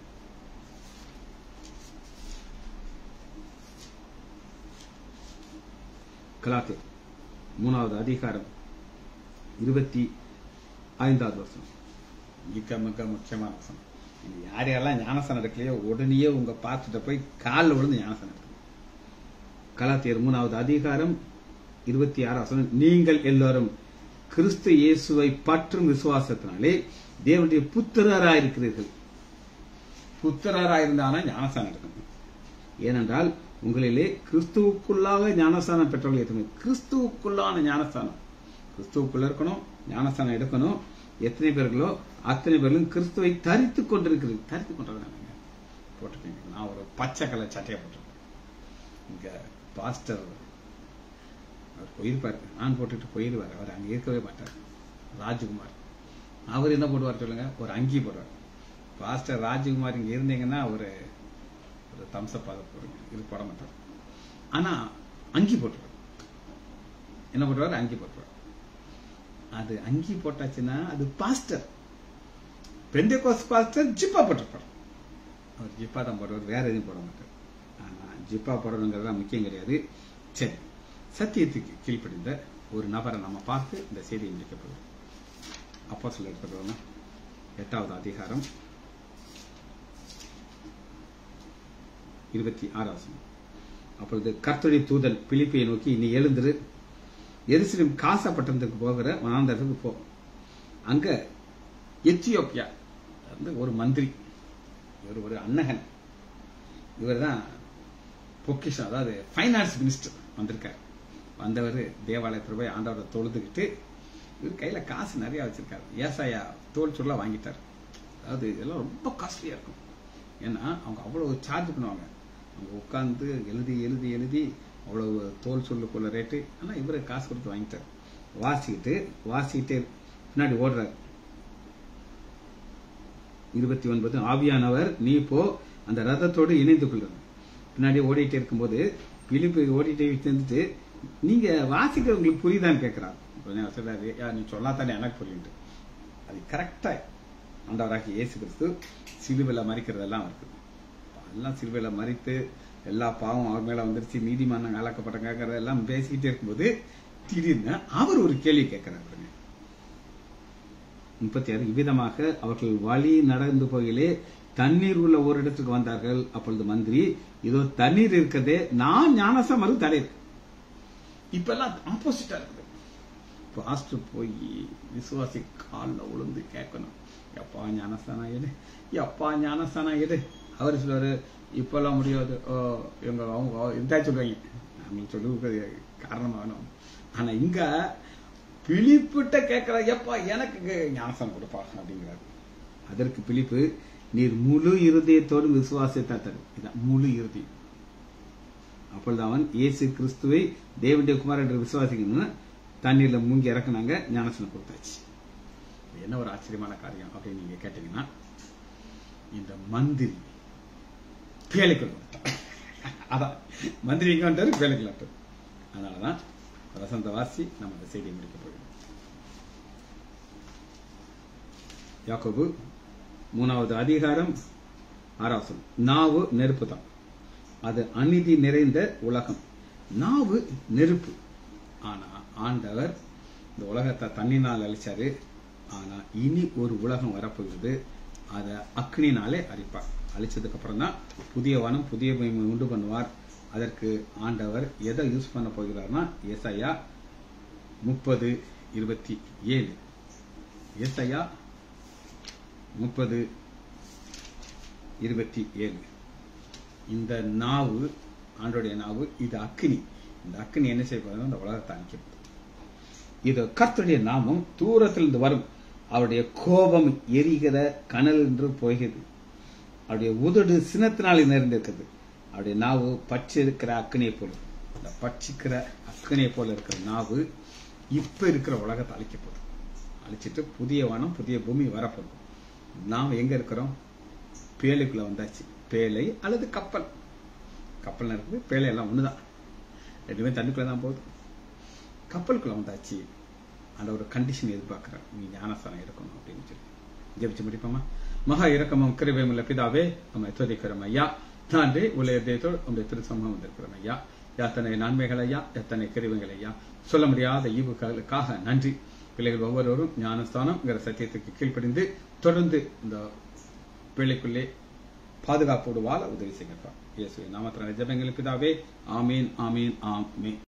கலாத்து மூணாவது அதிகாரம் இருபத்தி ஐந்தாவது வருஷம் மிக மிக முக்கியமான வருஷம் யார் யாரெல்லாம் ஞானசனம் எடுக்கலையோ உடனேயே உங்க பார்த்துட்டு போய் காலில் விழுந்து ஞானசனம் எடுக்கணும் கலாத்தியர் மூணாவது அதிகாரம் இருபத்தி ஆறாம் வசனம் நீங்கள் எல்லாரும் கிறிஸ்து இயேசுவை பற்றும் விசுவாசத்தினாலே தேவனுடைய புத்திரராயிருக்கிறீர்கள் புத்திரராயிருந்தானா ஞானஸ்தானம் எடுக்கணும் ஏனென்றால் உங்களிலே கிறிஸ்துவுக்குள்ளாக ஞானஸ்தானம் பெற்றவர்கள் எத்தனை கிறிஸ்துவுக்குள்ளான ஞானஸ்தானம் கிறிஸ்துவுக்குள்ள இருக்கணும் ஞானஸ்தானம் எடுக்கணும் எத்தனை பேர்களோ அத்தனை பேர்களும் கிறிஸ்துவை தரித்துக் கொண்டிருக்கிறது தரித்துக் கொண்டிருக்காங்க போட்டிருக்கீங்க நான் ஒரு பச்சை கலர் சட்டையை போட்டிருக்கேன் இங்க பாஸ்டர் அவர் போயிருப்பார் நான் போட்டுட்டு போயிருவார் அவர் அங்க இருக்கவே மாட்டார் ராஜ்குமார் அவர் என்ன போடுவார் சொல்லுங்க ஒரு அங்கி போடுவார் பாஸ்டர் ராஜ்குமார் இங்க இருந்தீங்கன்னா ஒரு ஒரு தம்சப் அதை போடுங்க இது போட மாட்டார் ஆனா அங்கி போட்டுருவார் என்ன போட்டுருவார் அங்கி போட்டுருவார் அது அங்கி போட்டாச்சுன்னா அது பாஸ்டர் பெந்த கோஸ் பாஸ்டர் ஜிப்பா போட்டிருப்பார் அவர் ஜிப்பா தான் போடுவார் வேற எதுவும் போட மாட்டார் ஆனா ஜிப்பா போடணுங்கிறது முக்கியம் கிடையாது சரி சத்தியத்துக்கு கீழ்ப்படிந்த ஒரு நபரை நம்ம பார்த்து இந்த செய்தியை முடிக்க போகிறோம் அப்போ சொல்ல எடுத்துக்கிறோம் எட்டாவது அதிகாரம் இருபத்தி ஆறாவது அப்பொழுது கர்த்தருடைய தூதன் பிலிப்பியை நோக்கி நீ எழுந்திரு எருசலேம் காசா பட்டணத்துக்கு போகிற வனாந்தரத்துக்கு போ அங்க எத்தியோப்பியா வந்து ஒரு மந்திரி இவர் ஒரு அன்னகன் இவர் தான் பொக்கிஷம் அதாவது ஃபைனான்ஸ் மினிஸ்டர் வந்திருக்கார் வந்தவர் தேவாலயத்தில் போய் ஆண்டவரை தொழுதுகிட்டு இவர் கையில காசு நிறைய வச்சிருக்காரு ஏசாயா தோல் சொல்ல வாங்கிட்டார் அதாவது இதெல்லாம் ரொம்ப காஸ்ட்லியா இருக்கும் ஏன்னா அவங்க அவ்வளவு சார்ஜ் பண்ணுவாங்க அவங்க உட்காந்து எழுதி எழுதி எழுதி அவ்வளவு தோல் சொல்லுக்குள்ள ரேட்டு ஆனா இவரு காசு கொடுத்து வாங்கிட்டார் வாசிக்கிட்டு வாசிக்கிட்டே பின்னாடி ஓடுறாரு இருபத்தி ஒன்பது ஆவியானவர் நீ போ அந்த ரதத்தோடு இணைந்து கொள்ளுங்க பின்னாடி ஓடிட்டே இருக்கும்போது பிலிப்பு ஓடிட்டே இருந்துட்டு நீங்க வாசிக்கிறவங்களுக்கு புரியுதான்னு கேட்கிறார் சொல்றாரு "யா, நீ சொல்லாதானே எனக்கு புரியுது அது கரெக்டா ஆண்டவராகி இயேசு கிறிஸ்து சிலுவையில் மறிக்கிறதெல்லாம் இருக்குது எல்லாம் சிலுவையில் மறித்து எல்லா பாவம் அவர் மேல வந்துருச்சு நீதிமானம் கலக்கப்பட்டங்கிறத எல்லாம் பேசிக்கிட்டே இருக்கும்போது திடீர்னு அவர் ஒரு கேள்வி கேட்கிறார் பாருங்க. முப்பத்தி ஆறு இவ்விதமாக அவர்கள் வழி நடந்து போயிலே தண்ணீர் உள்ள ஒரு இடத்துக்கு வந்தார்கள் அப்பொழுது மந்திரி இதோ தண்ணீர் இருக்கிறதே நான் ஞானசம் அது தடை இப்ப எல்லாம் ஆப்போசிட்டா இருக்குது பாஸ்டர் போய் விசுவாசி காலில் விழுந்து கேட்கணும் எப்பா ஞானஸ்தானம் எடு எப்பா ஞானஸ்தானம் எடு அவர் சொல்லுவாரு இப்பெல்லாம் முடியாது ஓ, இவங்க அவங்க இருந்தா சொல்லுவாங்க நம்ம சொல்லி காரணம் வேணும் ஆனா இங்க பிலிப்பிட்ட கேட்கிற எப்பா எனக்கு ஞானஸ்தானம் கொடுப்பா அப்படிங்கிறாரு அதற்கு பிலிப்பு நீர் முழு இருதயத்தோடு விசுவாசத்தை தரும் இதான் முழு இருதயம் அப்பொழுது அவன் இயேசு கிறிஸ்துவை தேவனுடைய குமார் என்று விசுவாசிக்கணும்னு தண்ணீர்ல மூங்கி இறக்குனாங்க ஞானசனம் கொடுத்தாச்சு இது என்ன ஒரு ஆச்சரியமான காரியம் அப்படின்னு நீங்க கேட்டீங்கன்னா இந்த மந்திரி பேழைக்குள்ள வந்துட்டான். அதான் மந்திரி எங்க வந்துட்டாரு பேழைக்குள்ள வந்துட்டாரு. அதனாலதான் வசந்த வாசி நம்ம அந்த செய்தியை முடிக்க போகிறோம் யாக்கோபு மூணாவது அதிகாரம் ஆறாவது சொல் நாவு நெருப்பு தான் அது அநீதி நிறைந்த உலகம் நாவு நெருப்பு ஆனா ஆண்டவர் இந்த உலகத்தை தண்ணினால் அழிச்சாரு ஆனா இனி ஒரு உலகம் வரப்போகுது அதை அக்னினாலே அழிப்பார் அழிச்சதுக்கு அப்புறம் தான் புதிய வனம் புதிய பூமி உண்டு பண்ணுவார் அதற்கு ஆண்டவர் எதை யூஸ் பண்ண போகிறார்னா ஏசாயா முப்பது இருபத்தி ஏழு ஏசாயா முப்பது இருபத்தி ஏழு இந்த நாவு ஆண்டோடைய நாவு இது அக்னி இந்த அக்னி என்ன செய்ய போகுதுன்னா இந்த உலகத்தை அழிக்கும் இது கர்த்தருடைய நாமம் தூரத்திலிருந்து வரும் அவருடைய கோபம் எரிகிற கனல் என்று போகிறது அவருடைய உதடு சினத்தினால் நிறைந்திருக்கிறது அவருடைய நாவு பச்சை இருக்கிற அக்னியை போல இந்த பட்சிக்கிற அக்னியை போல இருக்கிற நாவு இப்ப இருக்கிற உலகத்தை அழிக்க போகுது அழிச்சிட்டு புதிய வானம் புதிய பூமி வரப்போகுது நாம் எங்க இருக்கிறோம் பேழைக்குள்ள வந்தாச்சு பேழை அல்லது கப்பல் கப்பல் இருக்குது பேழை எல்லாம் ஒண்ணுதான் ரெண்டுமே தண்ணிக்குள்ள தான் போகுது கப்பலுக்குள்ள வந்தாச்சு அந்த ஒரு கண்டிஷன் எதிர்பார்க்கிறேன் நீ ஞானஸ்தானம் இருக்கணும் அப்படின்னு சொல்லி ஜெபிச்சு முடிப்போமா மகா இரக்கமும் கிருபையுள்ள பிதாவே நம்ம துதிக்கிறோம் ஐயா தாண்டி உலக தேத்தோடு உங்களுடைய திருசமூகம் வந்திருக்கிறோம் ஐயா எத்தனை நன்மைகள் ஐயா எத்தனை கிருவைகள் ஐயா சொல்ல முடியாத ஈவுகளுக்காக நன்றி பிள்ளைகள் ஒவ்வொருவரும் ஞானஸ்தானம்ங்கிற சத்தியத்துக்கு கீழ்ப்படிந்து தொடர்ந்து இந்த பிள்ளைக்குள்ளே பாதுகாப்போடு வாழ உதவி செய்கிறோம் இயேசுவின் நாமத்தின ஜபங்களுக்கு பிதாவே ஆமீன் ஆமீன் ஆமீன்